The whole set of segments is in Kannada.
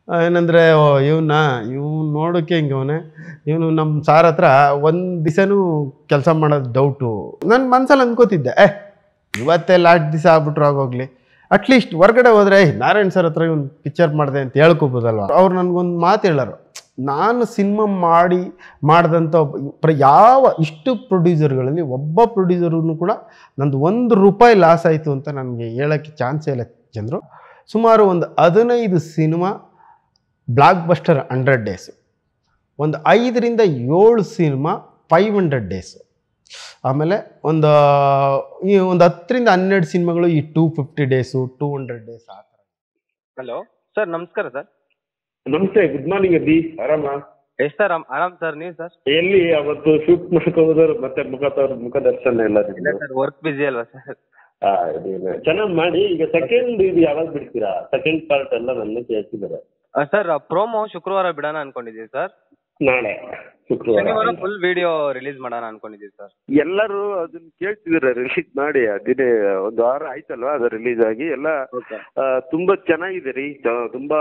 ಏನಂದರೆ ಇವನ್ನ ಇವ್ನು ನೋಡೋಕ್ಕೆ ಹಿಂಗೆ ಅವನೇ ಇವನು ನಮ್ಮ ಸಾರ್ ಹತ್ರ ಒಂದು ದಿವಸನೂ ಕೆಲಸ ಮಾಡೋದು ಡೌಟು ನನ್ನ ಮನ್ಸಲ್ಲಿ ಅನ್ಕೋತಿದ್ದೆ ಏ ಇವತ್ತೇ ಲಾಸ್ಟ್ ದಿವಸ ಆಗ್ಬಿಟ್ರು ಆಗೋಗ್ಲಿ ಅಟ್ಲೀಸ್ಟ್ ಹೊರ್ಗಡೆ ಹೋದ್ರೆ "ಏ, ನಾರಾಯಣ್ ಸರ್ ಹತ್ರ ಇವ್ನು ಪಿಕ್ಚರ್ ಮಾಡಿದೆ ಅಂತ ಹೇಳ್ಕೊಬೋದಲ್ವ ಅವ್ರು ನನಗೊಂದು ಮಾತು ಹೇಳೋರು ನಾನು ಸಿನಿಮಾ ಮಾಡಿ ಮಾಡಿದಂಥ ಒಬ್ಬ ಪ್ರ ಯಾವ ಇಷ್ಟು ಪ್ರೊಡ್ಯೂಸರ್ಗಳಲ್ಲಿ ಒಬ್ಬ ಪ್ರೊಡ್ಯೂಸರ್ನು ಕೂಡ ನಂದು ಒಂದು ರೂಪಾಯಿ ಲಾಸ್ ಆಯಿತು ಅಂತ ನನಗೆ ಹೇಳೋಕ್ಕೆ ಚಾನ್ಸೇ ಇಲ್ಲ ಜನರು ಸುಮಾರು ಒಂದು ಹದಿನೈದು cinema blockbuster hundred days ಒಂದು ಐದರಿಂದ ಏಳು ಸಿನಿಮಾ ಫೈವ್ ಹಂಡ್ರೆಡ್ ಡೇಸು ಆಮೇಲೆ ಒಂದು ಈ ಒಂದು ಹತ್ತರಿಂದ ಹನ್ನೆರಡು ಸಿನಿಮಾಗಳು ಈ two fifty days two hundred days ಆ ಥರ ಹಲೋ ಸರ್ ನಮಸ್ಕಾರ ಸರ್ ನಮಸ್ತೆ ಗುಡ್ ಮಾರ್ನಿಂಗ್ ಅಬ್ಬಿ ಆರಾಮ ಎಷ್ಟು ಸರ್ ಆರಾಮ್ ಸರ್ ನೀವು ಸರ್ ಎಲ್ಲಿ ಅವತ್ತು ಶೂಟ್ ಮಾಡಕ್ ಹೋದವ್ರು ಮತ್ತೆ ಮುಖ ತವ್ರ ಮುಖ ದರ್ಶನ ಎಲ್ಲ ಇಲ್ಲ ಸರ್ ವರ್ಕ್ ಬಿಸಿ ಅಲ್ವಾ ಸರ್ ಚೆನ್ನಾಗಿ ಮಾಡಿ ಈಗ ಸೆಕೆಂಡ್ ಇದು ಯಾವಾಗ ಬಿಡ್ತೀರಾ ಸೆಕೆಂಡ್ ಪಾರ್ಟ್ ಎಲ್ಲ ನನ್ನ ಕೇಳ್ತಿದ್ದಾರೆ ಸರ್ ಪ್ರೋಮೋ ಶುಕ್ರವಾರ ಬಿಡೋಣ ಅನ್ಕೊಂಡಿದ್ದೀವಿ ಸರ್ ನಾಳೆ ಶುಕ್ರವಾರ ಶನಿವಾರ ಫುಲ್ ವಿಡಿಯೋ ರಿಲೀಸ್ ಮಾಡೋಣ ಅನ್ಕೊಂಡಿದ್ದೀವಿ ಸರ್ ಎಲ್ಲರೂ ಅದನ್ನ ಕೇಳ್ತಿದಾರೆ ರಿಲೀಸ್ ಮಾಡಿ ಅದಿನೇ ಒಂದು ವಾರ ಆಯ್ತಲ್ವಾ ಅದು ರಿಲೀಸ್ ಆಗಿ ಎಲ್ಲ ಓಕೆ ಆ, ತುಂಬಾ ಚೆನ್ನಾಗಿದೆ ರೀ ತ- ತುಂಬಾ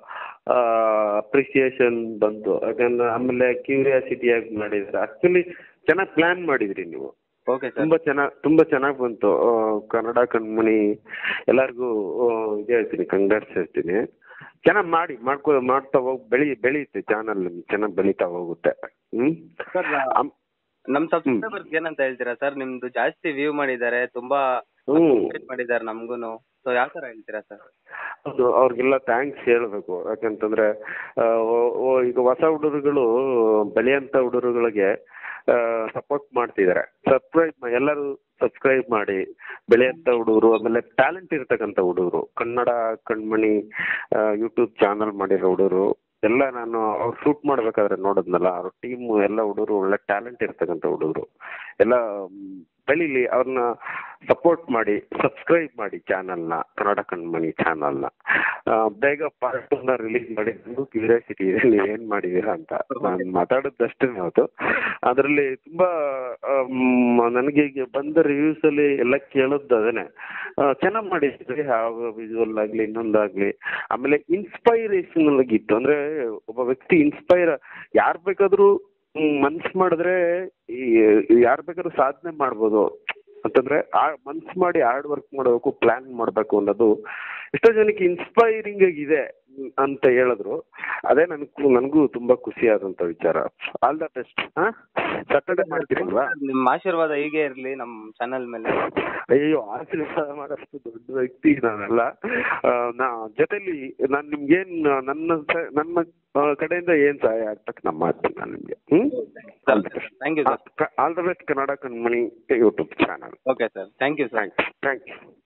ಅಪ್ರಿಸಿಯೇಷನ್ ಬಂತು ಯಾಕಂದ್ರೆ ಆಮೇಲೆ ಕ್ಯೂರಿಯಾಸಿಟಿ ಆಗಿ ಮಾಡಿದ್ರೆ ಆಕ್ಚುಲಿ ಚೆನ್ನಾಗಿ ಪ್ಲಾನ್ ಮಾಡಿದ್ರಿ ನೀವು ಓಕೆ ಸರ್ ತುಂಬಾ ಚೆನ್ನಾಗ್ ತುಂಬಾ ಚೆನ್ನಾಗಿ ಬಂತು ಆ, ಕನ್ನಡ ಕಣ್ಮಣಿ ಎಲ್ಲರಿಗೂ ಇದು ಹೇಳ್ತೀನಿ ಕಂಗ್ರಾಟ್ಸ್ ಹೇಳ್ತೀನಿ ಚೆನ್ನಾಗಿ ಮಾಡಿ ಮಾಡ್ಕೊ ಮಾಡ್ತಾ ಹೋಗಿ ಬೆಳಿ ಬೆಳೆಯುತ್ತೆ ಚಾನಲ್ ಚೆನ್ನಾಗಿ ಬೆಳೀತಾ ಹೋಗುತ್ತೆ ಹ್ಮ್ ಸರ್ ಆಮ್- ನಮ್ ಸಬ್ಸ್ಕ್ರೈಬರ್ಸ್ ಏನಂತ ಹೇಳ್ತೀರಾ ಸರ್ ನಿಮ್ದು ಜಾಸ್ತಿ ವ್ಯೂ ಮಾಡಿದ್ದಾರೆ ತುಂಬಾ ಹ್ಮ್ appreciate ಮಾಡಿದ್ದಾರೆ ನಮ್ಗೂನು ಸೊ ಯಾವ ತರ ಹೇಳ್ತೀರಾ ಸರ್ ಹೌದು ಅವ್ರಿಗೆಲ್ಲ ಥ್ಯಾಂಕ್ಸ್ ಹೇಳ್ಬೇಕು ಯಾಕಂತಂದ್ರೆ ಆ, ಓ- ಓ, ಈಗ ಹೊಸ ಹುಡುಗರುಗಳು ಬೆಳೆಯಂತ ಹುಡುಗರುಗಳಿಗೆ ಸಪೋರ್ಟ್ ಮಾಡ್ತಿದ್ದಾರೆ ಸಬ್ಸ್ಕ್ರೈಬ್ ಎಲ್ಲರೂ ಸಬ್ಸ್ಕ್ರೈಬ್ ಮಾಡಿ ಬೆಳೆಯಂತ ಹುಡುಗರು ಆಮೇಲೆ ಟ್ಯಾಲೆಂಟ್ ಇರ್ತಕ್ಕಂಥ ಹುಡುಗರು ಕನ್ನಡ ಕಣ್ಮಣಿ ಯೂಟ್ಯೂಬ್ ಚಾನಲ್ ಮಾಡಿರೋ ಹುಡುಗರು ಎಲ್ಲ ನಾನು ಅವ್ರು ಶೂಟ್ ಮಾಡ್ಬೇಕಾದ್ರೆ ನೋಡಿದ್ನಲ್ಲ ಅವ್ರ ಟೀಮ್ ಎಲ್ಲ ಹುಡುಗರು ಒಳ್ಳೆ ಟ್ಯಾಲೆಂಟ್ ಇರ್ತಕ್ಕಂಥ ಹುಡುಗರು ಎಲ್ಲ ಮ್, ಬೆಳೀಲಿ ಅವ್ರನ್ನ ಸಪೋರ್ಟ್ ಮಾಡಿ ಸಬ್ಸ್ಕ್ರೈಬ್ ಮಾಡಿ ಚಾನಲ್ನ ಕನ್ನಡ ಕಣ್ಮಣಿ ಚಾನಲ್ನ ಬೇಗ ಪಾರ್ಟ್ ನ ರಿಲೀಸ್ ಮಾಡಿ ನನಗೂ ಕ್ಯೂರಿಯಾಸಿಟಿ ಇದೆ ನೀವೇನ್ ಮಾಡಿದೀರಾ ಅಂತ ನಾನು ಮಾತಾಡೋದಷ್ಟೇ ಹೌದು ಅದರಲ್ಲಿ ತುಂಬಾ ಆಮ್, ನನಗೆ ಈಗ ಬಂದ ರಿವ್ಯೂಸ್ ಅಲ್ಲಿ ಎಲ್ಲ ಕೇಳೋದು ಅದನ್ನೇ ಚೆನ್ನಾಗಿ ಮಾಡಿದ್ರಿ ಯಾವ ವಿಜುವಲ್ ಆಗ್ಲಿ ಇನ್ನೊಂದಾಗ್ಲಿ ಆಮೇಲೆ ಇನ್ಸ್ಪೈರೇಷನಲ್ ಆಗಿತ್ತು ಅಂದ್ರೆ ಒಬ್ಬ ವ್ಯಕ್ತಿ ಇನ್ಸ್ಪೈರ್ ಯಾರ್ ಬೇಕಾದ್ರೂ ಮನ್ಸ್ ಮಾಡಿದ್ರೆ ಯಾರ್ ಬೇಕಾದ್ರೂ ಸಾಧನೆ ಮಾಡ್ಬೋದು ಅಂತಂದ್ರೆ ಆ ಮನ್ಸ್ ಮಾಡಿ ಹಾರ್ಡ್ ವರ್ಕ್ ಮಾಡಬೇಕು ಪ್ಲಾನ್ ಮಾಡ್ಬೇಕು ಅನ್ನೋದು ಎಷ್ಟೋ ಜನಕ್ಕೆ ಇನ್ಸ್ಪೈರಿಂಗ್ ಆಗಿದೆ ಹ್ಮ್, ಅಂತ ಹೇಳಿದ್ರು ಅದೇ ನನ್ಗೂ ನನಗೂ ತುಂಬಾ ಖುಷಿ ಆದಂತ ವಿಚಾರ ಆಲ್ ದ ಬೆಸ್ಟ್ ಹಾ ಸಾಟರ್ಡೆ ಮಾಡ್ತೀರಲ್ವಾ ನಿಮ್ ಆಶೀರ್ವಾದ ಹೀಗೆ ಇರ್ಲಿ ನಮ್ ಚಾನಲ್ ಮೇಲೆ ಅಯ್ಯೋ ಆಶೀರ್ವಾದ ಮಾಡೋಷ್ಟು ದೊಡ್ಡ ವ್ಯಕ್ತಿ ನಾನಲ್ಲ ಆ, ನಾ ಜೊತೆಲಿ ನಾನು ನಿಮ್ಗೇನ್ ನನ್ನ ಸ- ನನ್ನ ಆ, ಕಡೆಯಿಂದ ಏನ್ ಸಹಾಯ ಆಗ್ತಕ್ಕ ನಾ ಮಾಡ್ತೀನಿ ನಾನು ನಿಮ್ಗೆ ಹ್ಮ್ all the best thank you sir all the best Kannada Kanmani YouTube channel okay sir thank you sir thanks thank you